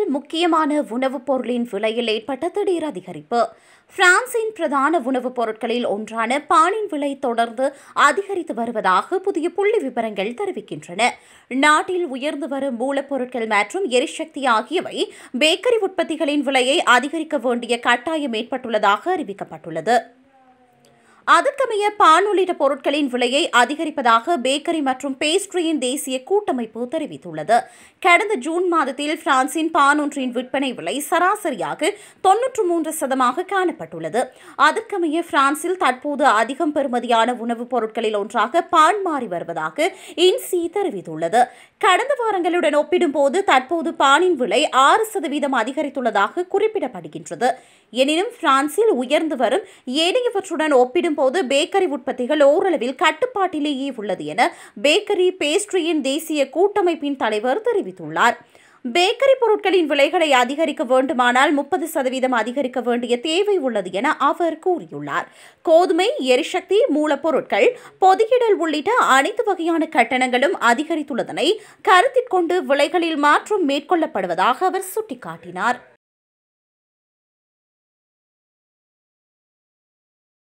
முக்கியமான உணவுப் பொருளின் விலையில் ஏற்பட்ட திடீர் அதிகரிப்பு பிரான்சின் பிரதான உணவுப் பொருட்களில் ஒன்றான பானின் விலை தொடர்ந்து அதிகரித்து வருவதாக புதிய புள்ளி விவரங்கள் தெரிவிக்கின்றன நாட்டில் உயர்ந்து வரும் மூலப்பொருட்கள் மற்றும் எரிசக்தி ஆகியவை பேக்கரி உற்பத்திகளின் விலையை அதிகரிக்க வேண்டிய கட்டாயம் ஏற்பட்டுள்ளதாக அறிவிக்கப்பட்டுள்ளது அதற்கமைய பான் உள்ளிட்ட பொருட்களின் விலையை அதிகரிப்பதாக பேக்கரி மற்றும் பேஸ்ட்ரியின் தேசிய கூட்டமைப்பு தெரிவித்துள்ளது கடந்த ஜூன் மாதத்தில் பிரான்சின் பான் ஒன்றின் விற்பனை விலை சராசரியாக தொன்னூற்று மூன்று சதமாக காணப்பட்டுள்ளது அதற்கமைய பிரான்சில் தற்போது அதிகம் பெறுமதியான உணவுப் பொருட்களில் ஒன்றாக பான் மாறி வருவதாக இன்சி தெரிவித்துள்ளது கடந்த வாரங்களுடன் ஒப்பிடும்போது தற்போது பானின் விலை ஆறு சதவீதம் அதிகரித்துள்ளதாக குறிப்பிடப்படுகின்றது எனினும் பிரான்சில் உயர்ந்து வரும் ஏனையவற்றுடன் ஒப்பிடும்போது பேக்கரி உற்பத்திகள் ஓரளவில் கட்டுப்பாட்டிலேயே உள்ளது என பேக்கரி பேஸ்ட்ரியின் தேசிய கூட்டமைப்பின் தலைவர் தெரிவித்துள்ளார் பேக்கரி பொருட்களின் விலைகளை அதிகரிக்க வேண்டுமானால் முப்பது சதவீதம் அதிகரிக்க வேண்டிய தேவை உள்ளது என அவர் கூறியுள்ளார் கோதுமை எரிசக்தி மூலப்பொருட்கள் பொதியிடல் உள்ளிட்ட அனைத்து வகையான கட்டணங்களும் அதிகரித்துள்ளதனை கருத்தில் கொண்டு விலைகளில் மாற்றம் மேற்கொள்ளப்படுவதாக அவர் சுட்டிக்காட்டினார்